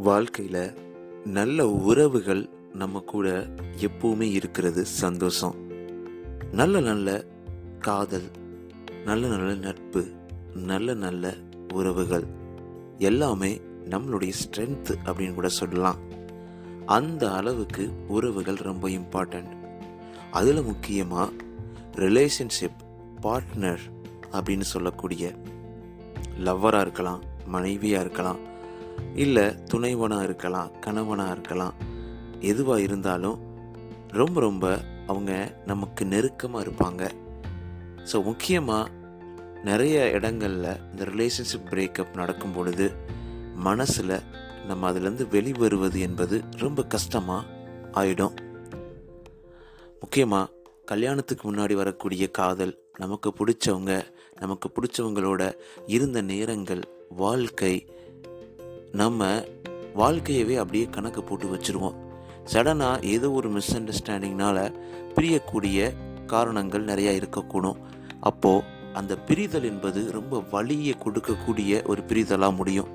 வாழ்க்கையில் நல்ல உறவுகள் நம்ம கூட எப்பவுமே இருக்கிறது சந்தோஷம் நல்ல நல்ல காதல் நல்ல நல்ல நட்பு நல்ல நல்ல உறவுகள் எல்லாமே நம்மளுடைய ஸ்ட்ரென்த் அப்படின்னு கூட சொல்லலாம் அந்த அளவுக்கு உறவுகள் ரொம்ப இம்பார்ட்டண்ட் அதில் முக்கியமாக ரிலேஷன்ஷிப் பார்ட்னர் அப்படின்னு சொல்லக்கூடிய லவ்வராக இருக்கலாம் மனைவியாக இருக்கலாம் இல்லை துணைவனாக இருக்கலாம் கணவனாக இருக்கலாம் எதுவாக இருந்தாலும் ரொம்ப ரொம்ப அவங்க நமக்கு நெருக்கமாக இருப்பாங்க ஸோ முக்கியமாக நிறைய இடங்களில் இந்த ரிலேஷன்ஷிப் பிரேக்கப் நடக்கும் பொழுது மனசில் நம்ம அதுலேருந்து வெளிவருவது என்பது ரொம்ப கஷ்டமாக ஆயிடும் முக்கியமாக கல்யாணத்துக்கு முன்னாடி வரக்கூடிய காதல் நமக்கு பிடிச்சவங்க நமக்கு பிடிச்சவங்களோட இருந்த நேரங்கள் வாழ்க்கை நம்ம வாழ்க்கையவே அப்படியே கணக்கு போட்டு வச்சுருவோம் சடனாக ஏதோ ஒரு மிஸ் அண்டர்ஸ்டாண்டிங்னால பிரியக்கூடிய காரணங்கள் நிறையா இருக்கக்கூடும் அப்போது அந்த பிரிதல் என்பது ரொம்ப வலியை கொடுக்கக்கூடிய ஒரு பிரிதலாக முடியும்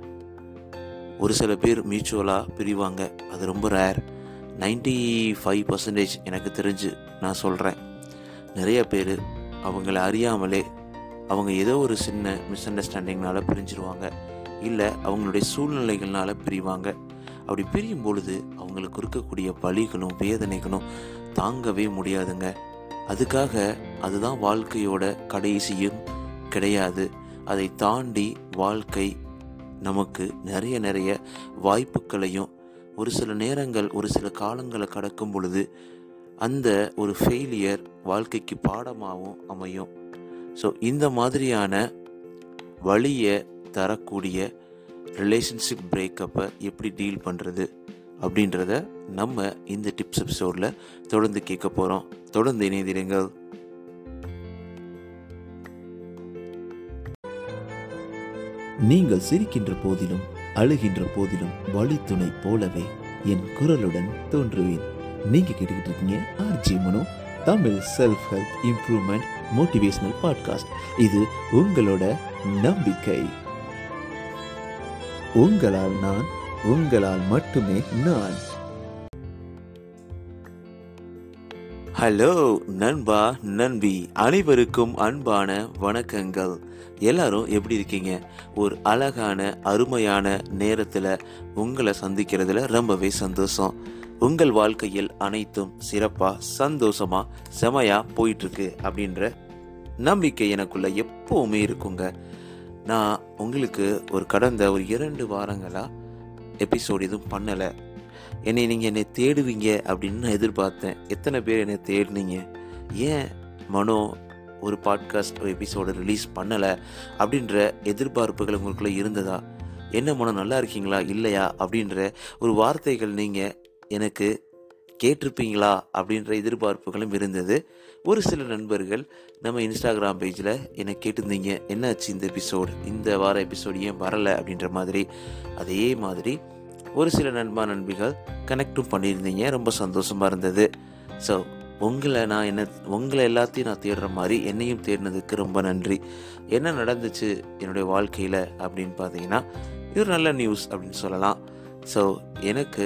ஒரு சில பேர் மியூச்சுவலாக பிரிவாங்க அது ரொம்ப ரேர் நைன்டி ஃபைவ் பர்சன்டேஜ் எனக்கு தெரிஞ்சு நான் சொல்கிறேன் நிறைய பேர் அவங்கள அறியாமலே அவங்க ஏதோ ஒரு சின்ன மிஸ் அண்டர்ஸ்டாண்டிங்னால பிரிஞ்சிருவாங்க இல்லை அவங்களுடைய சூழ்நிலைகள்னால பிரிவாங்க அப்படி பிரியும் பொழுது அவங்களுக்கு இருக்கக்கூடிய வலிகளும் வேதனைகளும் தாங்கவே முடியாதுங்க அதுக்காக அதுதான் வாழ்க்கையோட கடைசியும் கிடையாது அதை தாண்டி வாழ்க்கை நமக்கு நிறைய நிறைய வாய்ப்புகளையும் ஒரு சில நேரங்கள் ஒரு சில காலங்களை கடக்கும் பொழுது அந்த ஒரு ஃபெயிலியர் வாழ்க்கைக்கு பாடமாகவும் அமையும் ஸோ இந்த மாதிரியான வழியை தரக்கூடிய ரிலேஷன்ஷிப் பிரேக்கப்பை எப்படி டீல் பண்ணுறது அப்படின்றத நம்ம இந்த டிப்ஸ் எபிசோடில் தொடர்ந்து கேட்க போகிறோம் தொடர்ந்து இணைந்திருங்கள் நீங்கள் சிரிக்கின்ற போதிலும் அழுகின்ற போதிலும் வழித்துணை போலவே என் குரலுடன் தோன்றுவேன் நீங்க கேட்டுக்கிட்டு இருக்கீங்க RJ Mano Tamil self help improvement motivational podcast இது உங்களோட நம்பிக்கை உங்களால் நான் உங்களால் மட்டுமே நான் ஹலோ நண்பா நண்பி அனைவருக்கும் அன்பான வணக்கங்கள் எல்லாரும் எப்படி இருக்கீங்க ஒரு அழகான அருமையான நேரத்தில் உங்களை சந்திக்கிறதுல ரொம்பவே சந்தோஷம் உங்கள் வாழ்க்கையில் அனைத்தும் சிறப்பாக சந்தோஷமாக செமையாக போயிட்டுருக்கு அப்படின்ற நம்பிக்கை எனக்குள்ள எப்போவுமே இருக்குங்க நான் உங்களுக்கு ஒரு கடந்த ஒரு இரண்டு வாரங்களாக எபிசோட் எதுவும் பண்ணலை என்னை நீங்கள் என்னை தேடுவீங்க அப்படின்னு நான் எதிர்பார்த்தேன் எத்தனை பேர் என்னை தேடினீங்க ஏன் மனோ ஒரு பாட்காஸ்ட் ஒரு எபிசோடு ரிலீஸ் பண்ணலை அப்படின்ற எதிர்பார்ப்புகள் உங்களுக்குள்ளே இருந்ததா என்ன மனோ நல்லா இருக்கீங்களா இல்லையா அப்படின்ற ஒரு வார்த்தைகள் நீங்கள் எனக்கு கேட்டிருப்பீங்களா அப்படின்ற எதிர்பார்ப்புகளும் இருந்தது ஒரு சில நண்பர்கள் நம்ம இன்ஸ்டாகிராம் பேஜில் என்னை கேட்டிருந்தீங்க என்னாச்சு இந்த எபிசோடு இந்த வார எபிசோடு ஏன் வரலை அப்படின்ற மாதிரி அதே மாதிரி ஒரு சில நண்பா நண்பிகள் கனெக்டும் பண்ணியிருந்தீங்க ரொம்ப சந்தோஷமாக இருந்தது ஸோ உங்களை நான் என்ன உங்களை எல்லாத்தையும் நான் தேடுற மாதிரி என்னையும் தேடினதுக்கு ரொம்ப நன்றி என்ன நடந்துச்சு என்னுடைய வாழ்க்கையில் அப்படின்னு பார்த்தீங்கன்னா இது ஒரு நல்ல நியூஸ் அப்படின்னு சொல்லலாம் ஸோ எனக்கு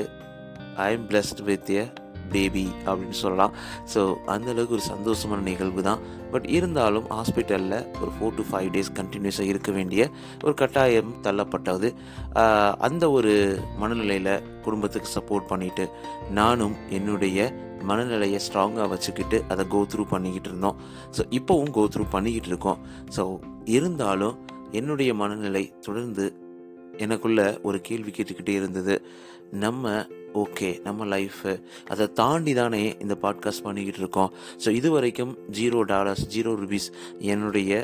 I am blessed with a baby அப்படின்னு சொல்லலாம் ஸோ அந்தளவுக்கு ஒரு சந்தோஷமான நிகழ்வு தான் பட் இருந்தாலும் ஹாஸ்பிட்டலில் ஒரு ஃபோர் டு ஃபைவ் டேஸ் கண்டினியூஸாக இருக்க வேண்டிய ஒரு கட்டாயம் தள்ளப்பட்டது ஆஹ் அந்த ஒரு மனநிலையில் குடும்பத்துக்கு சப்போர்ட் பண்ணிட்டு நானும் என்னுடைய மனநிலையை ஸ்ட்ராங்காக வச்சுக்கிட்டு அதை கோ த்ரூ பண்ணிக்கிட்டு இருந்தோம் ஸோ இப்போவும் கோ த்ரூ பண்ணிக்கிட்டு இருக்கோம் ஸோ இருந்தாலும் என்னுடைய மனநிலை தொடர்ந்து எனக்குள்ள ஒரு கேள்வி கேட்டுக்கிட்டே இருந்தது நம்ம ஓகே நம்ம லைஃபு அதை தாண்டி தானே இந்த பாட்காஸ்ட் பண்ணிக்கிட்டு இருக்கோம் ஸோ இது வரைக்கும் ஜீரோ டாலர்ஸ் ஜீரோ ருபீஸ் என்னுடைய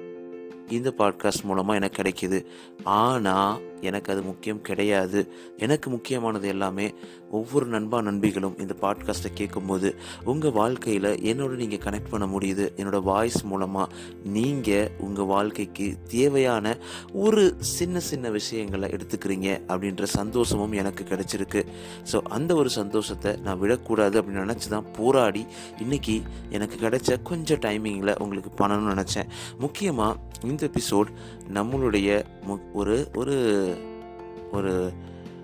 இந்த பாட்காஸ்ட் மூலமாக எனக்கு கிடைக்கிது ஆனால் எனக்கு அது முக்கியம் கிடையாது எனக்கு முக்கியமானது எல்லாமே ஒவ்வொரு நண்பா நண்பிகளும் இந்த பாட்காஸ்ட்டை கேட்கும்போது உங்கள் வாழ்க்கையில் என்னோட நீங்கள் கனெக்ட் பண்ண முடியுது என்னோட வாய்ஸ் மூலமாக நீங்கள் உங்கள் வாழ்க்கைக்கு தேவையான ஒரு சின்ன சின்ன விஷயங்களை எடுத்துக்கிறீங்க அப்படின்ற சந்தோஷமும் எனக்கு கிடைச்சிருக்கு ஸோ அந்த ஒரு சந்தோஷத்தை நான் விடக்கூடாது அப்படின்னு நினச்சி தான் போராடி இன்னைக்கு எனக்கு கிடைச்ச கொஞ்சம் டைமிங்கில் உங்களுக்கு பண்ணணும்னு நினச்சேன் முக்கியமாக இந்த எபிசோட் நம்மளுடைய மு- ஒரு ஒரு ஒரு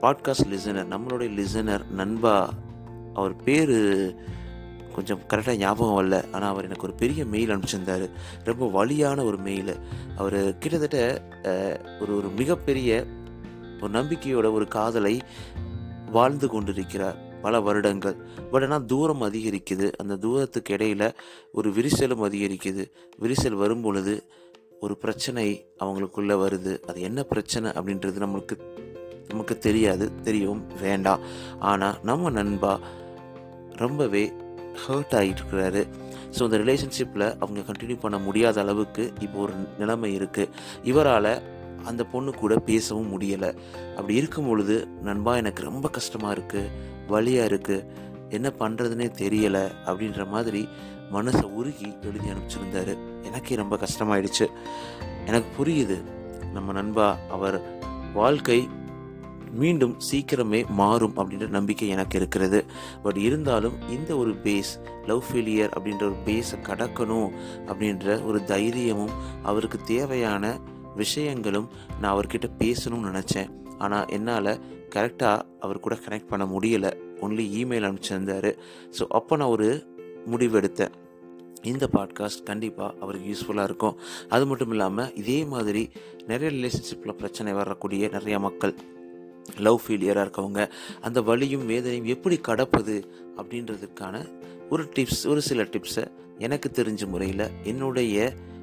பாட்காஸ்ட் லிசனர் நம்மளுடைய லிசனர் நண்பா அவர் பேர் கொஞ்சம் கரெக்டாக ஞாபகம் வரல ஆனால் அவர் எனக்கு ஒரு பெரிய மெயில் அனுப்பிச்சிருந்தாரு ரொம்ப வலியான ஒரு மெயில் அவர் கிட்டத்தட்ட அஹ், ஒரு ஒரு மிகப்பெரிய ஒரு நம்பிக்கையோட ஒரு காதலை வாழ்ந்து கொண்டிருக்கிறார் பல வருடங்கள் பட் ஆனால் தூரம் அதிகரிக்குது அந்த தூரத்துக்கு இடையில ஒரு விரிசலும் அதிகரிக்குது விரிசல் வரும் பொழுது ஒரு பிரச்சனை அவங்களுக்குள்ள வருது அது என்ன பிரச்சனை அப்படின்றது நம்மளுக்கு நமக்கு தெரியாது தெரியும் வேண்டாம் ஆனால் நம்ம நண்பா ரொம்பவே ஹர்ட் ஆகிட்டு இருக்கிறாரு ஸோ இந்த ரிலேஷன்ஷிப்பில் அவங்க கண்டினியூ பண்ண முடியாத அளவுக்கு இப்போ ஒரு நிலைமை இருக்குது இவரால் அந்த பொண்ணு கூட பேசவும் முடியலை அப்படி இருக்கும் பொழுது நண்பா எனக்கு ரொம்ப கஷ்டமாக இருக்குது வலியாக இருக்குது என்ன பண்ணுறதுனே தெரியலை அப்படின்ற மாதிரி மனசை உருகி எழுதி அனுப்பிச்சிருந்தாரு எனக்கே ரொம்ப கஷ்டமாயிடுச்சு எனக்கு புரியுது நம்ம நண்பா அவர் வாழ்க்கை மீண்டும் சீக்கிரமே மாறும் அப்படின்ற நம்பிக்கை எனக்கு இருக்கிறது பட் இருந்தாலும் இந்த ஒரு பேஸ் லவ் ஃபெயிலியர் அப்படின்ற ஒரு பேஸை கடக்கணும் அப்படின்ற ஒரு தைரியமும் அவருக்கு தேவையான விஷயங்களும் நான் அவர்கிட்ட பேசணும்னு நினச்சேன் ஆனால் என்னால் கரெக்டாக அவர் கூட கனெக்ட் பண்ண முடியலை ஒன்லி இமெயில் அனுப்பிச்சிருந்தாரு ஸோ அப்போ நான் ஒரு முடிவெடுத்தேன் இந்த பாட்காஸ்ட் கண்டிப்பாக அவருக்கு யூஸ்ஃபுல்லாக இருக்கும் அது மட்டும் இல்லாமல் இதே மாதிரி நிறைய ரிலேஷன்ஷிப்பில் பிரச்சனை வரக்கூடிய நிறைய மக்கள் லவ் ஃபெயிலியராக இருக்கவங்க அந்த வலியும் வேதனையும் எப்படி கடப்பது அப்படின்றதுக்கான ஒரு டிப்ஸ் ஒரு சில டிப்ஸை எனக்கு தெரிஞ்ச முறையில் என்னுடைய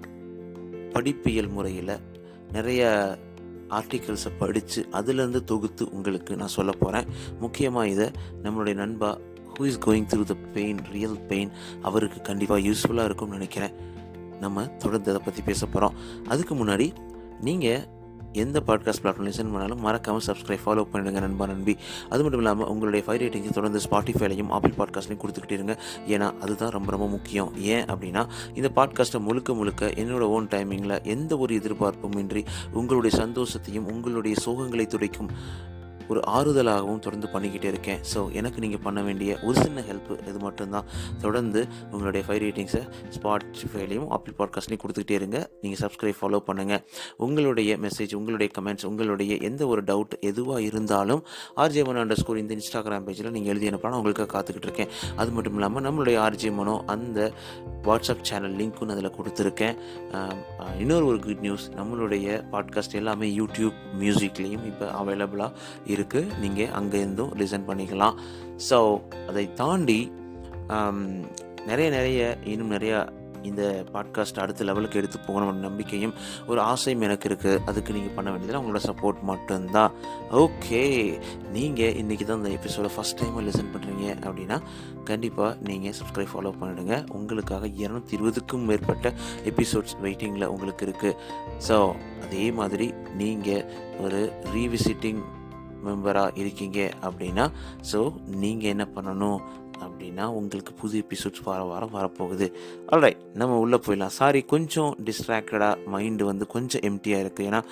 படிப்பியல் முறையில் நிறைய ஆர்டிகல்ஸை படித்து அதுலேருந்து தொகுத்து உங்களுக்கு நான் சொல்ல போகிறேன் முக்கியமாக இதை நம்மளுடைய நண்பா who is going through the pain real pain அவருக்கு கண்டிப்பாக யூஸ்ஃபுல்லாக இருக்கும்னு நினைக்கிறேன் நம்ம தொடர்ந்து அதை பற்றி பேச போகிறோம் அதுக்கு முன்னாடி நீங்கள் எந்த பாட்காஸ்ட் பிளாட்ஃபார்ம் லிசன் பண்ணாலும் மறக்காமல் சப்ஸ்கிரைப் ஃபாலோ பண்ணிடுங்க நண்பா நண்பி அது மட்டும் இல்லாமல் உங்களுடைய ஃபைவ் ரேட்டிங்ஸ் தொடர்ந்து ஸ்பாட்டிஃபைலையும் ஆப்பிள் பாட்காஸ்ட்லையும் கொடுத்துக்கிட்டே இருங்க ஏன்னா அதுதான் ரொம்ப ரொம்ப முக்கியம் ஏன் அப்படின்னா இந்த பாட்காஸ்ட்டை முழுக்க முழுக்க என்னோட ஓன் டைமிங்கில் எந்த ஒரு எதிர்பார்ப்பும் இன்றி உங்களுடைய சந்தோஷத்தையும் உங்களுடைய சோகங்களை துடைக்கும் ஒரு ஆறுதலாகவும் தொடர்ந்து பண்ணிக்கிட்டே இருக்கேன் ஸோ எனக்கு நீங்கள் பண்ண வேண்டிய ஒரு சின்ன ஹெல்ப் இது மட்டும்தான் தொடர்ந்து உங்களுடைய ஃபைவ் ரேட்டிங்ஸை ஸ்பாட்டிஃபைலையும் ஆப்பிள் பாட்காஸ்ட்லையும் கொடுத்துக்கிட்டே இருங்க நீங்கள் சப்ஸ்கிரைப் ஃபாலோ பண்ணுங்கள் உங்களுடைய மெசேஜ் உங்களுடைய கமெண்ட்ஸ் உங்களுடைய எந்த ஒரு டவுட் எதுவாக இருந்தாலும் ஆர்ஜே மனோ அண்டர் ஸ்கோர் இந்த இன்ஸ்டாகிராம் பேஜில் நீங்கள் எழுதி அனுப்பலாம் நான் உங்களுக்காக காத்துக்கிட்டு இருக்கேன் அது மட்டும் இல்லாமல் நம்மளுடைய ஆர்ஜே மனோ அந்த வாட்ஸ்அப் சேனல் லிங்க்கும் அதில் கொடுத்துருக்கேன் ஆம், ஆ, இன்னொரு ஒரு குட் நியூஸ் நம்மளுடைய பாட்காஸ்ட் எல்லாமே யூடியூப் மியூசிக்லேயும் இப்போ அவைலபிளாக இருக்குது நீங்கள் அங்கேருந்தும் லிசன் பண்ணிக்கலாம் ஸோ அதை தாண்டி ஆம், நிறைய நிறைய இன்னும் நிறையா இந்த பாட்காஸ்ட் அடுத்த லெவலுக்கு எடுத்து போகணும் நம்பிக்கையும் ஒரு ஆசையும் எனக்கு இருக்குது அதுக்கு நீங்கள் பண்ண வேண்டியதில் உங்களோட சப்போர்ட் மட்டும்தான் ஓகே நீங்கள் இன்றைக்கி தான் இந்த எபிசோட ஃபஸ்ட் டைமாக லிசன் பண்ணுறீங்க அப்படின்னா கண்டிப்பாக நீங்கள் சப்ஸ்கிரைப் ஃபாலோ பண்ணிடுங்க உங்களுக்காக இரநூத்தி இருபதுக்கும் மேற்பட்ட எபிசோட்ஸ் வெயிட்டிங்கில் உங்களுக்கு இருக்குது ஸோ அதே மாதிரி நீங்கள் ஒரு ரீவிசிட்டிங் மெம்பராக இருக்கீங்க அப்படின்னா ஸோ நீங்கள் என்ன பண்ணணும் அப்படின்னா உங்களுக்கு புது எபிசோட்ஸ் வார வாரம் வரப்போகுது ஆல்ரைட் நம்ம உள்ளே போயிடலாம் சாரி கொஞ்சம் டிஸ்ட்ராக்டடாக மைண்டு வந்து கொஞ்சம் எம்டியாக இருக்குது ஏன்னா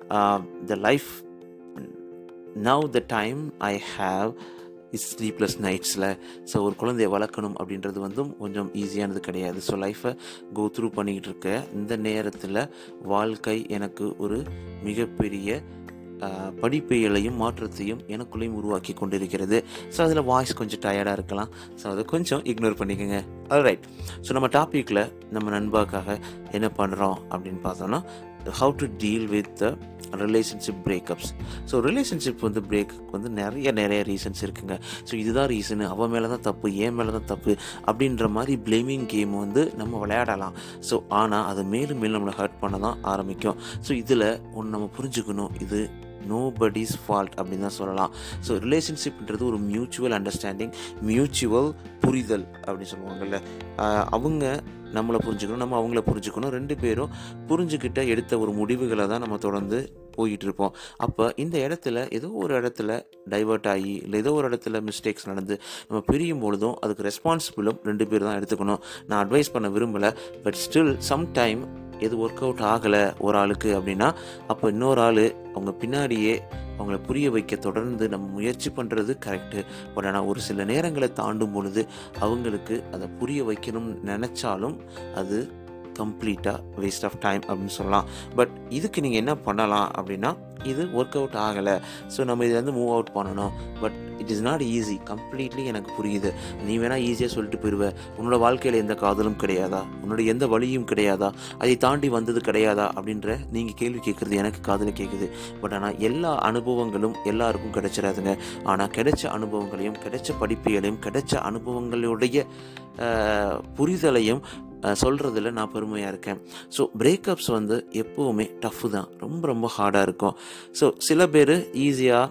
the life now the time I have is sleepless நைட்ஸில் ஸோ ஒரு குழந்தைய வளர்க்கணும் அப்படின்றது வந்து கொஞ்சம் ஈஸியானது கிடையாது ஸோ லைஃப்பை கோ த்ரூ பண்ணிக்கிட்டு இருக்க இந்த நேரத்தில் வாழ்க்கை எனக்கு ஒரு மிகப்பெரிய ஆஹ், படிப்பியலையும் மாற்றத்தையும் எனக்குள்ளேயும் உருவாக்கி கொண்டிருக்கிறது ஸோ அதில் வாய்ஸ் கொஞ்சம் டயர்டாக இருக்கலாம் ஸோ அதை கொஞ்சம் இக்னோர் பண்ணிக்கோங்க ரைட் ஸோ நம்ம டாப்பிக்கில் நம்ம நண்பாக்காக என்ன பண்ணுறோம் அப்படின்னு பார்த்தோம்னா how to deal with the relationship breakups so relationship வந்து பிரேக் வந்து நிறைய நிறைய ரீசன்ஸ் இருக்குங்க ஸோ இதுதான் ரீசனு அவன் மேலே தான் தப்பு ஏன் மேலே தான் தப்பு அப்படின்ற மாதிரி பிளேமிங் கேம் வந்து நம்ம விளையாடலாம் ஸோ ஆனால் அது மேலும் மேலும் நம்மளை ஹர்ட் பண்ண தான் ஆரம்பிக்கும் ஸோ இதில் ஒன்று நம்ம புரிஞ்சுக்கணும் இது நோ படிஸ் ஃபால்ட் அப்படின்னு தான் சொல்லலாம் ஸோ ரிலேஷன்ஷிப்ன்றது ஒரு மியூச்சுவல் அண்டர்ஸ்டாண்டிங் மியூச்சுவல் புரிதல் அப்படின்னு சொல்லுவாங்கல்ல ஆஹ் அவங்க நம்மளை புரிஞ்சுக்கணும் நம்ம அவங்கள புரிஞ்சுக்கணும் ரெண்டு பேரும் புரிஞ்சுக்கிட்ட எடுத்த ஒரு முடிவுகளை தான் நம்ம தொடர்ந்து போயிட்டு இருப்போம் அப்போ இந்த இடத்துல ஏதோ ஒரு இடத்துல டைவர்ட் ஆகி இல்லை ஏதோ ஒரு இடத்துல மிஸ்டேக்ஸ் நடந்து நம்ம பிரியும் பொழுதும் அதுக்கு ரெஸ்பான்சிபிளும் ரெண்டு பேர் தான் எடுத்துக்கணும் நான் அட்வைஸ் பண்ண விரும்பலை பட் ஸ்டில் சம்டைம் எது ஒர்க் அவுட் ஆகலை ஒரு ஆளுக்கு அப்படின்னா அப்போ இன்னொரு ஆள் அவங்க பின்னாடியே அவங்கள புரிய வைக்க தொடர்ந்து நம்ம முயற்சி பண்ணுறது கரெக்டு பட் ஆனால் ஒரு சில நேரங்களை தாண்டும் பொழுது அவங்களுக்கு அதை புரிய வைக்கணும்னு நினச்சாலும் அது கம்ப்ளீட்டாக வேஸ்ட் ஆஃப் டைம் அப்படின்னு சொல்லலாம் பட் இதுக்கு நீங்கள் என்ன பண்ணலாம் அப்படின்னா இது ஒர்க் அவுட் ஆகலை ஸோ நம்ம இதுலேருந்து மூவ் அவுட் பண்ணணும் but it is not easy completely எனக்கு புரியுது நீ வேணால் ஈஸியாக சொல்லிட்டு போயிடுவ உன்னோட வாழ்க்கையில் எந்த காதலும் கிடையாதா உன்னோட எந்த வழியும் கிடையாதா அதை தாண்டி வந்தது கிடையாதா அப்படின்ற நீங்கள் கேள்வி கேட்குறது எனக்கு காதில் கேட்குது பட் ஆனால் எல்லா அனுபவங்களும் எல்லாருக்கும் கிடைச்சிடாதுங்க ஆனால் கிடைச்ச அனுபவங்களையும் கிடைச்ச படிப்புகளையும் கிடைச்ச அனுபவங்களுடைய அஹ், புரிதலையும் சொல்கிறதுல நான் பெருமையாக இருக்கேன் ஸோ பிரேக்கப்ஸ் வந்து எப்போவுமே டஃப்பு தான் ரொம்ப ரொம்ப ஹார்டாக இருக்கும் ஸோ சில பேர் ஈஸியாக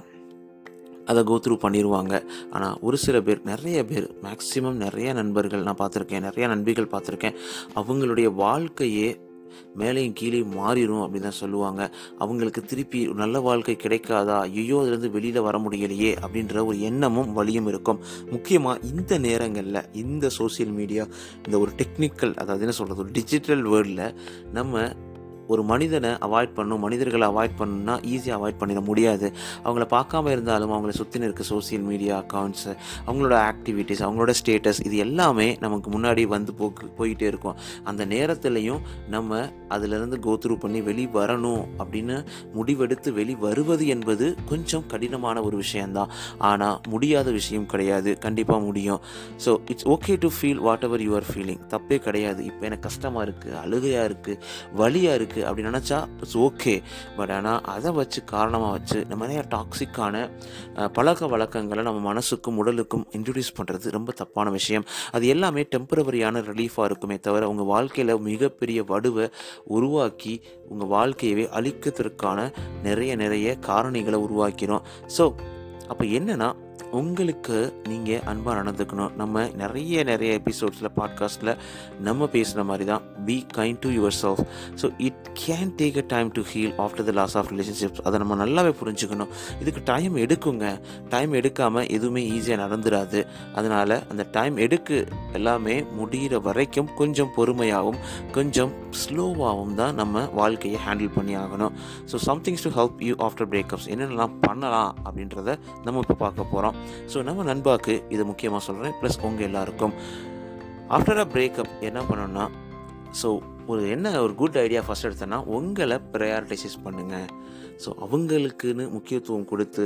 அதை கோ த்ரூ பண்ணிடுவாங்க ஆனால் ஒரு சில பேர் நிறைய பேர் மேக்ஸிமம் நிறைய நண்பர்கள் நான் பார்த்துருக்கேன் நிறைய நண்பிகள் பார்த்துருக்கேன் அவங்களுடைய வாழ்க்கையே மேலேயும் கீழே மாறிடும் அப்படின்னு தான் சொல்லுவாங்க அவங்களுக்கு திருப்பி ஒரு நல்ல வாழ்க்கை கிடைக்காதா ஐயோ அதுலேருந்து வெளியில் வர முடியலையே அப்படின்ற ஒரு எண்ணமும் வழியும் இருக்கும் முக்கியமாக இந்த நேரங்களில் இந்த சோஷியல் மீடியா இந்த ஒரு டெக்னிக்கல் அதாவது என்ன சொல்கிறது ஒரு டிஜிட்டல் வேர்ல்டில் நம்ம ஒரு மனிதனை அவாய்ட் பண்ணணும் மனிதர்களை அவாய்ட் பண்ணணும்னா ஈஸியாக அவாய்ட் பண்ணிட முடியாது அவங்கள பார்க்காம இருந்தாலும் அவங்கள சுற்றின இருக்க சோஷியல் மீடியா அக்கௌண்ட்ஸ் அவங்களோட ஆக்டிவிட்டீஸ் அவங்களோட ஸ்டேட்டஸ் இது எல்லாமே நமக்கு முன்னாடி வந்து போக்கு போயிட்டே இருக்கும் அந்த நேரத்துலையும் நம்ம அதிலிருந்து கோத்ரூ பண்ணி வெளி வரணும் அப்படின்னு முடிவெடுத்து வெளி வருவது என்பது கொஞ்சம் கடினமான ஒரு விஷயம்தான் ஆனால் முடியாத விஷயம் கிடையாது கண்டிப்பாக முடியும் so it's okay to feel whatever you are feeling தப்பே கிடையாது இப்போ எனக்கு கஷ்டமாக இருக்குது அழுகையாக இருக்குது வலியாக இருக்குது அப்படி நினச்சா இட்ஸ் ஓகே பட் ஆனால் அதை வச்சு காரணமாக வச்சு நம்ம நிறைய டாக்ஸிக்கான பழக்க வழக்கங்களை நம்ம மனசுக்கும் உடலுக்கும் இன்ட்ரடியூஸ் பண்ணுறது ரொம்ப தப்பான விஷயம் அது எல்லாமே டெம்பரவரியான ரிலீஃபாக இருக்குமே தவிர உங்கள் வாழ்க்கையில் மிகப்பெரிய வடுவை உருவாக்கி உங்கள் வாழ்க்கையவே அழிக்கிறதுக்கான நிறைய நிறைய காரணிகளை உருவாக்கிறோம் ஸோ அப்போ என்னன்னா உங்களுக்கு நீங்கள் அன்பாக நடந்துக்கணும் நம்ம நிறைய நிறைய எபிசோட்ஸில் பாட்காஸ்ட்டில் நம்ம பேசுகிற மாதிரி தான் be kind to yourself so it can take a time to heal after the loss of relationships அதை நம்ம நல்லாவே புரிஞ்சுக்கணும் இதுக்கு டைம் எடுக்குங்க டைம் எடுக்காமல் எதுவுமே ஈஸியாக நடந்துடாது அதனால் அந்த டைம் எடுக்கு எல்லாமே முடிகிற வரைக்கும் கொஞ்சம் பொறுமையாகவும் கொஞ்சம் ஸ்லோவாகவும் தான் நம்ம வாழ்க்கையை ஹேண்டில் பண்ணி ஆகணும் so somethings to help you after breakups என்னென்னலாம் பண்ணலாம் அப்படின்றத நம்ம இப்போ பார்க்க போகிறோம் ஸோ நம்ம நண்பாக்கு இதை முக்கியமாக சொல்கிறேன் ப்ளஸ் உங்கள் எல்லாருக்கும் ஆஃப்டர் அ பிரேக்கப் என்ன பண்ணணும்னா ஸோ ஒரு என்ன ஒரு குட் ஐடியா ஃபஸ்ட் எடுத்தேன்னா உங்களை ப்ரையாரிட்டைசைஸ் பண்ணுங்கள் ஸோ அவங்களுக்குன்னு முக்கியத்துவம் கொடுத்து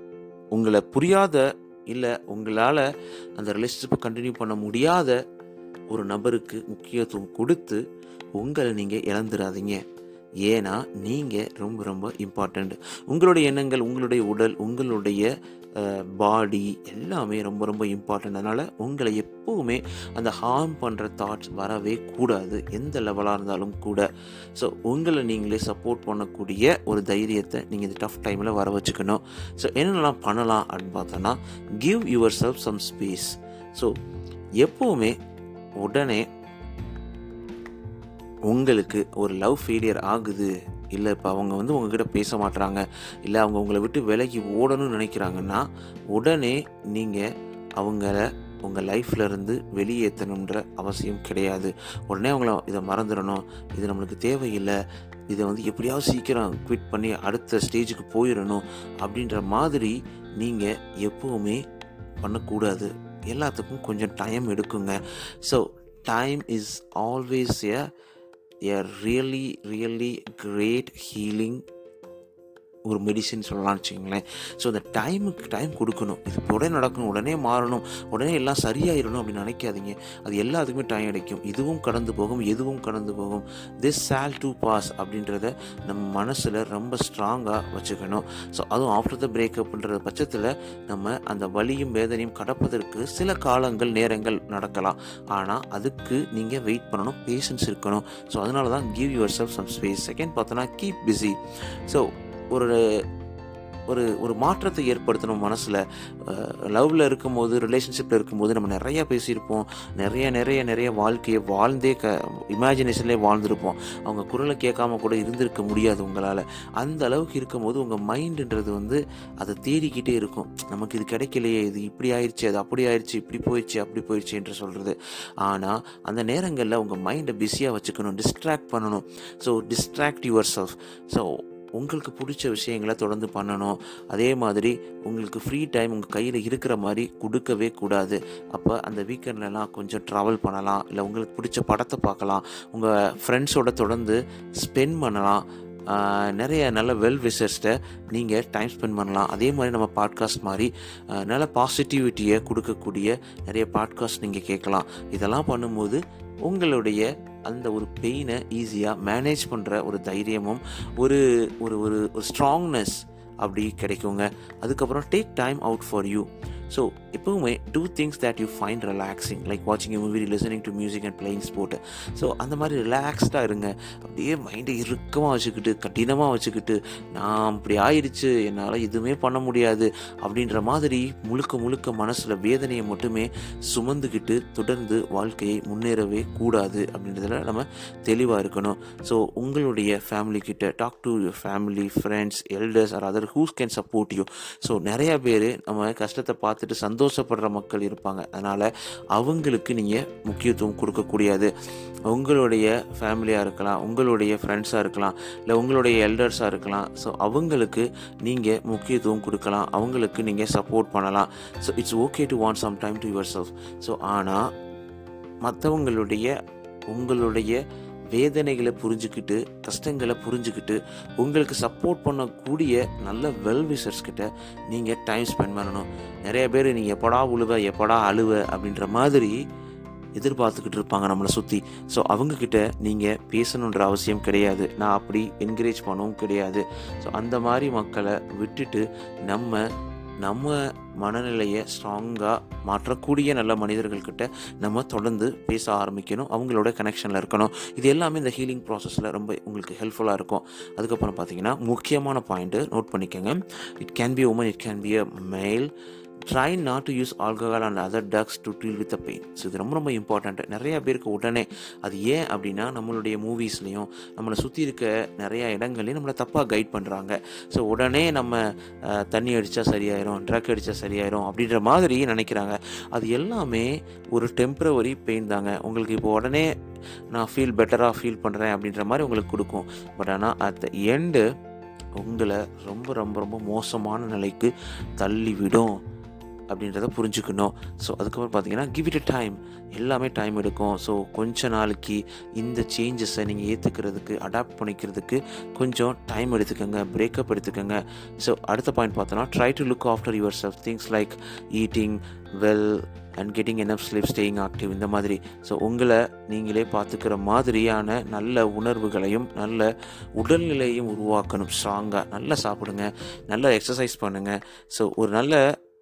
உங்களை புரியாத இல்லை உங்களால் அந்த ரிலேஷன்ஷிப்பை கண்டினியூ பண்ண முடியாத ஒரு நபருக்கு முக்கியத்துவம் கொடுத்து உங்களை நீங்கள் இழந்துடாதீங்க ஏன்னா நீங்கள் ரொம்ப ரொம்ப இம்பார்ட்டண்ட் உங்களுடைய எண்ணங்கள் உங்களுடைய உடல் உங்களுடைய பாடி எல்லாமே ரொம்ப ரொம்ப இம்பார்ட்டண்ட் அதனால் உங்களை எப்போவுமே அந்த ஹார்ம் பண்ணுற தாட்ஸ் வரவே கூடாது எந்த லெவலாக இருந்தாலும் கூட ஸோ உங்களை நீங்களே சப்போர்ட் பண்ணக்கூடிய ஒரு தைரியத்தை நீங்கள் இந்த டஃப் டைமில் வர வச்சுக்கணும் ஸோ என்னென்னலாம் பண்ணலாம் அப்படின்னு பார்த்தோன்னா give yourself some space so எப்போவுமே உடனே உங்களுக்கு ஒரு லவ் ஃபெயிலியர் ஆகுது இல்லை இப்போ அவங்க வந்து உங்ககிட்ட பேச மாட்டுறாங்க இல்லை அவங்க உங்களை விட்டு விலகி ஓடணும்னு நினைக்கிறாங்கன்னா உடனே நீங்கள் அவங்கள உங்கள் லைஃப்ல இருந்து வெளியேற்றணுன்ற அவசியம் கிடையாது உடனே அவங்கள இதை மறந்துடணும் இது நம்மளுக்கு தேவையில்லை இதை வந்து எப்படியாவது சீக்கிரம் குவிட் பண்ணி அடுத்த ஸ்டேஜுக்கு போயிடணும் அப்படின்ற மாதிரி நீங்கள் எப்போவுமே பண்ணக்கூடாது எல்லாத்துக்கும் கொஞ்சம் டைம் எடுக்குங்க so time is always a a really really great healing ஒரு மெடிசின் சொல்லலாம்னு வச்சுக்கோங்களேன் ஸோ அந்த டைமுக்கு டைம் கொடுக்கணும் இது இப்போ உடனே நடக்கணும் உடனே மாறணும் உடனே எல்லாம் சரியாயிடணும் அப்படின்னு நினைக்காதீங்க அது எல்லாத்துக்குமே டைம் கிடைக்கும் இதுவும் கடந்து போகும் எதுவும் கடந்து போகும் திஸ் சால் டு பாஸ் அப்படின்றத நம்ம மனசில் ரொம்ப ஸ்ட்ராங்காக வச்சுக்கணும் ஸோ அதுவும் ஆஃப்டர் த பிரேக்கப்ன்ற பட்சத்தில் நம்ம அந்த வலியும் வேதனையும் கடப்பதற்கு சில காலங்கள் நேரங்கள் நடக்கலாம் ஆனால் அதுக்கு நீங்கள் வெயிட் பண்ணணும் பேஷன்ஸ் இருக்கணும் ஸோ அதனால தான் give yourself some space second பார்த்தோன்னா கீப் பிஸி ஸோ ஒரு ஒரு ஒரு மாற்றத்தை ஏற்படுத்தணும் மனசில் லவ்வில் இருக்கும்போது ரிலேஷன்ஷிப்பில் இருக்கும்போது நம்ம நிறையா பேசியிருப்போம் நிறைய நிறைய நிறைய வாழ்க்கையை வாழ்ந்தே க இமேஜினேஷன்லேயே வாழ்ந்திருப்போம் அவங்க குரலை கேட்காம கூட இருந்திருக்க முடியாது உங்களால் அந்த அளவுக்கு இருக்கும்போது உங்கள் மைண்டுன்றது வந்து அதை தேடிக்கிட்டே இருக்கும் நமக்கு இது கிடைக்கலையே இது இப்படி ஆயிடுச்சு அது அப்படி ஆயிடுச்சு இப்படி போயிடுச்சு அப்படி போயிடுச்சு என்று சொல்கிறது ஆனால் அந்த நேரங்களில் உங்கள் மைண்டை பிஸியாக வச்சுக்கணும் டிஸ்ட்ராக்ட் பண்ணணும் so distract yourself so உங்களுக்கு பிடிச்ச விஷயங்களை தொடர்ந்து பண்ணணும் அதே மாதிரி உங்களுக்கு ஃப்ரீ டைம் உங்கள் கையில் இருக்கிற மாதிரி கொடுக்கவே கூடாது அப்போ அந்த வீக்கெண்ட்லலாம் கொஞ்சம் ட்ராவல் பண்ணலாம் இல்லை உங்களுக்கு பிடிச்ச படத்தை பார்க்கலாம் உங்கள் ஃப்ரெண்ட்ஸோட தொடர்ந்து ஸ்பெண்ட் பண்ணலாம் ஆஹ் நிறைய நல்ல வெல் விசர்ஸ்ட்டை நீங்கள் டைம் ஸ்பெண்ட் பண்ணலாம் அதே மாதிரி நம்ம பாட்காஸ்ட் மாதிரி ஆஹ் நல்ல பாசிட்டிவிட்டியை கொடுக்கக்கூடிய நிறைய பாட்காஸ்ட் நீங்கள் கேட்கலாம் இதெல்லாம் பண்ணும்போது உங்களுடைய அந்த ஒரு பெயினை ஈஸியாக மேனேஜ் பண்ணுற ஒரு தைரியமும் ஒரு ஒரு ஒரு ஒரு ஸ்ட்ராங்னஸ் அப்படி கிடைக்குங்க அதுக்கப்புறம் take time out for you so எப்பவுமே do things that you find relaxing like வாட்சிங் movie listening to music and playing sport so அந்த மாதிரி ரிலாக்ஸ்டாக இருங்க அப்படியே மைண்டை இறுக்கமாக வச்சுக்கிட்டு கடினமாக வச்சுக்கிட்டு நான் அப்படி ஆயிடுச்சு என்னால் எதுவுமே பண்ண முடியாது அப்படின்ற மாதிரி முழுக்க முழுக்க மனசில் வேதனையை மட்டுமே சுமந்துக்கிட்டு தொடர்ந்து வாழ்க்கையை முன்னேறவே கூடாது அப்படின்றதுல நம்ம தெளிவாக இருக்கணும் ஸோ உங்களுடைய ஃபேமிலி கிட்ட talk to your family friends elders or other who's can support you so நிறைய பேர் நம்ம கஷ்டத்தை பார்த்துட்டு சந்தோஷப்படுற மக்கள் இருப்பாங்க அதனால் அவங்களுக்கு நீங்கள் முக்கியத்துவம் கொடுக்கக்கூடியது உங்களுடைய ஃபேமிலியாக இருக்கலாம் உங்களுடைய ஃப்ரெண்ட்ஸாக இருக்கலாம் இல்லை உங்களுடைய எல்டர்ஸாக இருக்கலாம் ஸோ அவங்களுக்கு நீங்கள் முக்கியத்துவம் கொடுக்கலாம் அவங்களுக்கு நீங்கள் சப்போர்ட் பண்ணலாம் so it's okay to want some time to yourself so ஆனால் மற்றவங்களுடைய உங்களுடைய வேதனைகளை புரிஞ்சுக்கிட்டு கஷ்டங்களை புரிஞ்சுக்கிட்டு உங்களுக்கு சப்போர்ட் பண்ணக்கூடிய நல்ல வெல்விஷர்ஸ் கிட்ட நீங்கள் டைம் ஸ்பெண்ட் பண்ணணும் நிறைய பேர் நீங்கள் எப்படா உழுவ எப்படா அழுவ அப்படின்ற மாதிரி எதிர்பார்த்துக்கிட்டு இருப்பாங்க நம்மளை சுற்றி ஸோ அவங்கக்கிட்ட நீங்கள் பேசணுன்ற அவசியம் கிடையாது நான் அப்படி என்கரேஜ் பண்ணவும் கிடையாது ஸோ அந்த மாதிரி மக்களை விட்டுட்டு நம்ம நம்ம மனநிலையை ஸ்ட்ராங்காக மாற்றக்கூடிய நல்ல மனிதர்கள்கிட்ட நம்ம தொடர்ந்து பேச ஆரம்பிக்கணும் அவங்களோட கனெக்ஷனில் இருக்கணும் இது எல்லாமே இந்த ஹீலிங் ப்ராசஸில் ரொம்ப உங்களுக்கு ஹெல்ப்ஃபுல்லாக இருக்கும் அதுக்கப்புறம் பார்த்தீங்கன்னா முக்கியமான பாயிண்ட்டு நோட் பண்ணிக்கோங்க it can be woman it can be a male try not to use alcohol and other drugs to deal with a pain so இது ரொம்ப ரொம்ப இம்பார்ட்டண்ட் நிறைய பேருக்கு உடனே அது ஏன் அப்படின்னா நம்மளுடைய மூவிஸ்லேயும் நம்மளை சுற்றி இருக்க நிறைய இடங்கள்லையும் நம்மளை தப்பாக கைட் பண்ணுறாங்க ஸோ உடனே நம்ம அஹ், தண்ணி அடித்தா சரியாயிரும் ட்ரக் அடித்தா சரியாயிரும் அப்படின்ற மாதிரி நினைக்கிறாங்க அது எல்லாமே ஒரு டெம்ப்ரவரி பெயின் தாங்க உங்களுக்கு இப்போ உடனே நான் ஃபீல் பெட்டராக ஃபீல் பண்ணுறேன் அப்படின்ற மாதிரி உங்களுக்கு கொடுக்கும் பட் ஆனால் அட் த எண்டு உங்களை ரொம்ப ரொம்ப ரொம்ப மோசமான நிலைக்கு தள்ளிவிடும் அப்படின்றத புரிஞ்சுக்கணும் ஸோ அதுக்கப்புறம் பார்த்தீங்கன்னா கிவ் இட் டைம் எல்லாமே டைம் எடுக்கும் ஸோ கொஞ்ச நாளைக்கு இந்த சேஞ்சஸை நீங்கள் ஏற்றுக்கிறதுக்கு அடாப்ட் பண்ணிக்கிறதுக்கு கொஞ்சம் டைம் எடுத்துக்கோங்க பிரேக்கப் எடுத்துக்கோங்க ஸோ அடுத்த பாயிண்ட் பார்த்தோன்னா try to look after yourself things like eating well and getting enough sleep staying active இந்த மாதிரி ஸோ உங்களை நீங்களே பார்த்துக்கிற மாதிரியான நல்ல உணர்வுகளையும் நல்ல உடல்நிலையும் உருவாக்கணும் ஸ்ட்ராங்காக நல்லா சாப்பிடுங்க நல்லா எக்ஸசைஸ் பண்ணுங்கள் ஸோ ஒரு நல்ல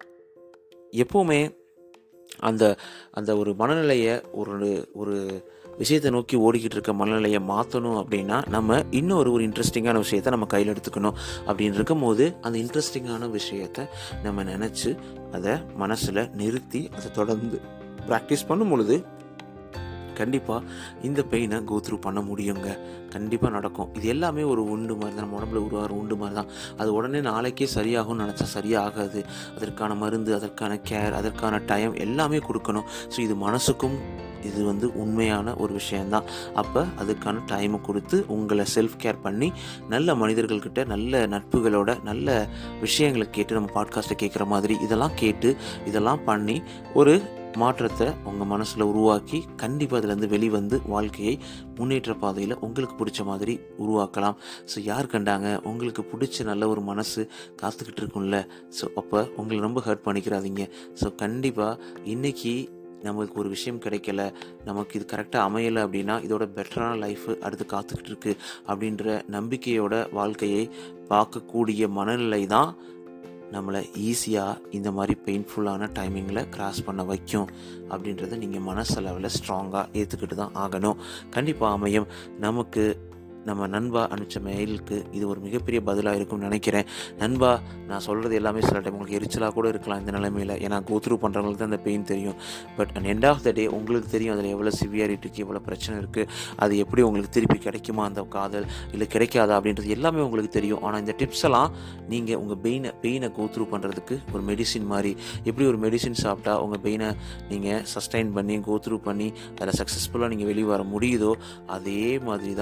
எப்போவுமே அந்த அந்த ஒரு மனநிலையை ஒரு ஒரு விஷயத்தை நோக்கி ஓடிக்கிட்டு இருக்க மனநிலையை மாற்றணும் அப்படின்னா நம்ம இன்னொரு ஒரு இன்ட்ரெஸ்டிங்கான விஷயத்தை நம்ம கையில் எடுத்துக்கணும் அப்படின்னு இருக்கும்போது அந்த இன்ட்ரெஸ்டிங்கான விஷயத்தை நம்ம நினச்சி அதை மனசில் நிறுத்தி அதை தொடர்ந்து ப்ராக்டிஸ் பண்ணும் பொழுது கண்டிப்பாக இந்த பெயினை கோ த்ரூ பண்ண முடியுங்க கண்டிப்பாக நடக்கும் இது எல்லாமே ஒரு உண்டு மாதிரி தான் நம்ம உடம்புல உருவாகிற உண்டு மாதிரி தான் அது உடனே நாளைக்கே சரியாகும்னு நினச்சா சரியாகாது அதற்கான மருந்து அதற்கான கேர் அதற்கான டைம் எல்லாமே கொடுக்கணும் ஸோ இது மனசுக்கும் இது வந்து உண்மையான ஒரு விஷயந்தான் அப்போ அதுக்கான டைமை கொடுத்து உங்களை செல்ஃப் கேர் பண்ணி நல்ல மனிதர்கள்கிட்ட நல்ல நட்புகளோட நல்ல விஷயங்களை கேட்டு நம்ம பாட்காஸ்ட்டை கேட்குற மாதிரி இதெல்லாம் கேட்டு இதெல்லாம் பண்ணி ஒரு மாற்றத்தை உங்கள் மனசில் உருவாக்கி கண்டிப்பாக அதுலேருந்து வெளிவந்து வாழ்க்கையை முன்னேற்ற பாதையில் உங்களுக்கு பிடிச்ச மாதிரி உருவாக்கலாம் ஸோ யார் கண்டாங்க உங்களுக்கு பிடிச்ச நல்ல ஒரு மனசு காத்துக்கிட்டு இருக்கும்ல ஸோ அப்போ உங்களை ரொம்ப ஹர்ட் பண்ணிக்கிறாதீங்க ஸோ கண்டிப்பாக இன்னைக்கு நமக்கு ஒரு விஷயம் கிடைக்கல நமக்கு இது கரெக்டாக அமையலை அப்படின்னா இதோட பெட்டரான லைஃப் அடுத்து காத்துக்கிட்டு இருக்கு அப்படின்ற நம்பிக்கையோட வாழ்க்கையை பார்க்கக்கூடிய மனநிலை தான் நம்மளை ஈஸியாக இந்த மாதிரி பெயின்ஃபுல்லான டைமிங்கில் கிராஸ் பண்ண வைக்கும் அப்படின்றத நீங்கள் மனசளவில் ஸ்ட்ராங்காக ஏற்றுக்கிட்டு தான் ஆகணும் கண்டிப்பாக அமையும் நமக்கு நம்ம நண்பா அனுப்பிச்ச மெயிலுக்கு இது ஒரு மிகப்பெரிய பதிலாக இருக்கும்னு நினைக்கிறேன் நண்பா நான் சொல்கிறது எல்லாமே சில டைம் உங்களுக்கு எரிச்சலாக கூட இருக்கலாம் இந்த நிலைமையில் ஏன்னா கோத்ரூ பண்ணுறவங்களுக்கு தான் அந்த பெயின் தெரியும் but and end of the day உங்களுக்கு தெரியும் அதில் எவ்வளோ சிவியாரிட்டிக்கு எவ்வளோ பிரச்சனை இருக்குது அது எப்படி உங்களுக்கு திருப்பி கிடைக்குமா அந்த காதல் இல்லை கிடைக்காதா அப்படின்றது எல்லாமே உங்களுக்கு தெரியும் ஆனால் இந்த டிப்ஸ் எல்லாம் நீங்கள் உங்கள் பெயினை பெயினை கோத்ரூ பண்ணுறதுக்கு ஒரு மெடிசின் மாதிரி எப்படி ஒரு மெடிசின் சாப்பிட்டா உங்கள் பெயினை நீங்கள் சஸ்டைன் பண்ணி கோத்ரூ பண்ணி அதில் சக்ஸஸ்ஃபுல்லாக நீங்கள் வெளியே வர முடியுதோ அதே மாதிரி தான்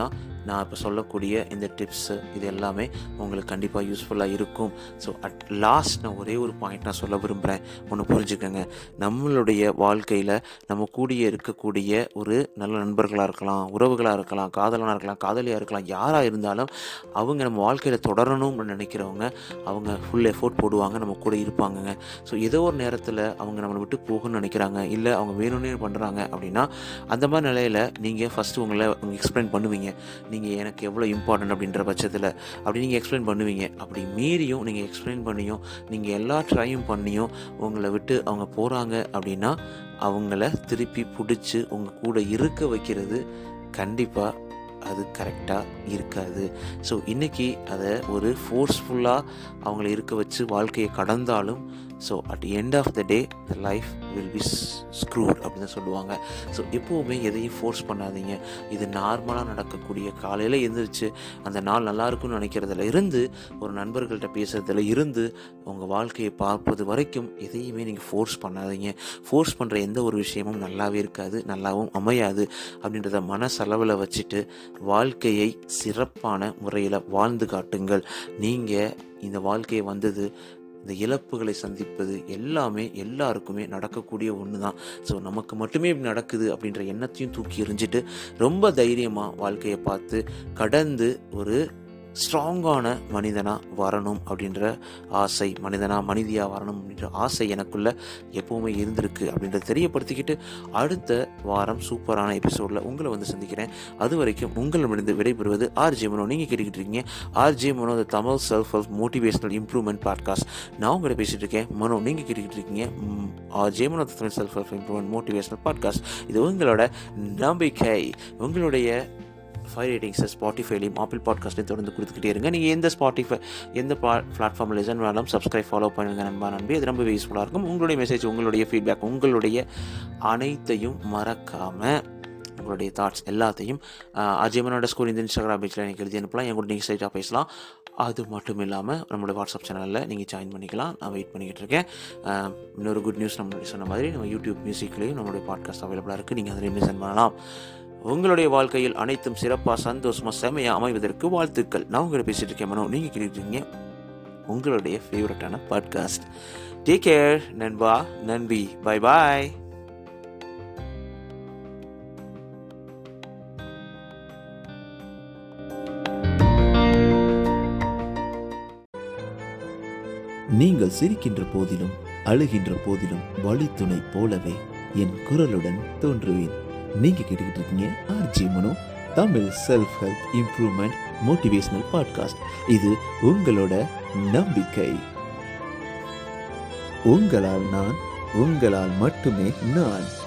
நான் இப்போ சொல்லக்கூடிய இந்த டிப்ஸு இது எல்லாமே உங்களுக்கு கண்டிப்பாக யூஸ்ஃபுல்லாக இருக்கும் ஸோ அட் லாஸ்ட் நான் ஒரே ஒரு பாயிண்ட் நான் சொல்ல விரும்புகிறேன் ஒன்று புரிஞ்சுக்கோங்க நம்மளுடைய வாழ்க்கையில் நம்ம கூடிய இருக்கக்கூடிய ஒரு நல்ல நண்பர்களாக இருக்கலாம் உறவுகளாக இருக்கலாம் காதலனாக இருக்கலாம் காதலியாக இருக்கலாம் யாராக இருந்தாலும் அவங்க நம்ம வாழ்க்கையில் தொடரணும்னு நினைக்கிறவங்க அவங்க ஃபுல் எஃபோர்ட் போடுவாங்க நம்ம கூட இருப்பாங்கங்க ஸோ ஏதோ ஒரு நேரத்தில் அவங்க நம்மளை விட்டு போகணும்னு நினைக்கிறாங்க இல்லை அவங்க வேணும்னே பண்ணுறாங்க அப்படின்னா அந்த மாதிரி நிலையில் நீங்கள் ஃபஸ்ட்டு உங்களை உங்க எக்ஸ்பிளைன் பண்ணுவீங்க நீங்கள் எனக்கு எவ்வளோ இம்பார்ட்டன்ட் அப்படின்ற பட்சத்தில் அப்படி நீங்கள் எக்ஸ்பிளைன் பண்ணுவீங்க அப்படி மீறியும் நீங்கள் எக்ஸ்பிளைன் பண்ணியும் நீங்கள் எல்லா ட்ரையும் பண்ணியும் உங்களை விட்டு அவங்க போகிறாங்க அப்படின்னா அவங்கள திருப்பி பிடிச்சி உங்கள் கூட இருக்க வைக்கிறது கண்டிப்பாக அது கரெக்டாக இருக்காது ஸோ இன்றைக்கி அதை ஒரு ஃபோர்ஸ்ஃபுல்லாக அவங்கள இருக்க வச்சு வாழ்க்கையை கடந்தாலும் so at end of the day the life will be screwed அப்படின்னு சொல்லுவாங்க ஸோ எப்போவுமே எதையும் ஃபோர்ஸ் பண்ணாதீங்க இது நார்மலாக நடக்கக்கூடிய காலையில் எழுந்திரிச்சு அந்த நாள் நல்லா இருக்கும்னு நினைக்கிறதுல இருந்து ஒரு நண்பர்கள்ட்ட பேசுறதுல இருந்து உங்கள் வாழ்க்கையை பார்ப்பது வரைக்கும் எதையுமே நீங்கள் ஃபோர்ஸ் பண்ணாதீங்க ஃபோர்ஸ் பண்ணுற எந்த ஒரு விஷயமும் நல்லாவே இருக்காது நல்லாவும் அமையாது அப்படின்றத மனசளவில் வச்சுட்டு வாழ்க்கையை சிறப்பான முறையில் வாழ்ந்து காட்டுங்கள் நீங்கள் இந்த வாழ்க்கையை வந்தது இந்த இழப்புகளை சந்திப்பது எல்லாமே எல்லாருக்குமே நடக்கக்கூடிய ஒன்று தான் ஸோ நமக்கு மட்டுமே இப்படி நடக்குது அப்படின்ற எண்ணத்தையும் தூக்கி எறிஞ்சிட்டு ரொம்ப தைரியமாக வாழ்க்கையை பார்த்து கடந்து ஒரு ஸ்ட்ராங்கான மனிதனாக வரணும் அப்படின்ற ஆசை மனிதனாக மனிதியாக வரணும் அப்படின்ற ஆசை எனக்குள்ள எப்போவுமே இருந்திருக்கு அப்படின்றத தெரியப்படுத்திக்கிட்டு அடுத்த வாரம் சூப்பரான எபிசோடில் உங்களை வந்து சந்திக்கிறேன் அது வரைக்கும் உங்களிடமிருந்து விடைபெறுவது ஆர்ஜே மனோ நீங்கள் கேட்டுக்கிட்டு இருக்கீங்க RJ Mano the Tamil self help motivational improvement podcast நான் உங்களை பேசிகிட்டு இருக்கேன் மனோ நீங்கள் கேட்டுக்கிட்டு இருக்கீங்க RJ Mano the Tamil self help improvement motivational podcast இது உங்களோட நம்பிக்கை உங்களுடைய ஃபைவ் ரேட்டிங்ஸை ஸ்பாட்டிஃபைலையும் ஆப்பிள் பாட்காஸ்ட்லையும் தொடர்ந்து கொடுத்துக்கிட்டே இருங்க நீங்கள் எந்த ஸ்பாட்டிஃபை எந்த பா பிளாட்ஃபார்மில் லிசன் வேணாலும் சப்ஸ்கிரைப் ஃபாலோ பண்ணுங்க நண்பா நம்பி அது ரொம்ப யூஸ்ஃபுல்லாக இருக்கும் உங்களுடைய மெசேஜ் உங்களுடைய ஃபீட்பேக் உங்களுடைய அனைத்தையும் மறக்காமல் உங்களுடைய தாட்ஸ் எல்லாத்தையும் அஜயமனோட ஸ்கூல் இந்த இன்ஸ்டாகிராம் பேஜில் எனக்கு எழுதி அனுப்பலாம் என் கூட நீங்கள் ஸ்ட்ரைட்டாக பேசலாம் அது மட்டும் இல்லாமல் நம்மளோட வாட்ஸ்அப் சேனலில் நீங்கள் ஜாயின் பண்ணிக்கலாம் நான் வெயிட் பண்ணிக்கிட்டு இருக்கேன் ஆஹ் இன்னொரு குட் நியூஸ் நம்மளுடைய சொன்ன மாதிரி நம்ம யூடியூப் மியூசிக்லேயும் நம்மளுடைய பாட்காஸ்ட் அவைலபிளாக இருக்குது நீங்கள் அதிலையும் லிசன் பண்ணலாம் உங்களுடைய வாழ்க்கையில் அனைத்தும் சிறப்பாக சந்தோஷமாக செமையாக அமைவதற்கு வாழ்த்துக்கள் நான் உங்களை பேசிட்டு இருக்கேன் மனோ நீங்கள் கேட்டுருக்கீங்க உங்களுடைய ஃபேவரட்டான பாட்காஸ்ட் டேக் கேர் நண்பா நன்பி பை பாய் நீங்கள் சிரிக்கின்ற போதிலும் அழுகின்ற போதிலும் வழித்துணை போலவே என் குரலுடன் தோன்றுவேன் நீங்க கேட்டுக்கிட்டு இருக்கீங்க RJ Mano Tamil self help improvement motivational podcast இது உங்களோட நம்பிக்கை உங்களால் நான் உங்களால் மட்டுமே நான்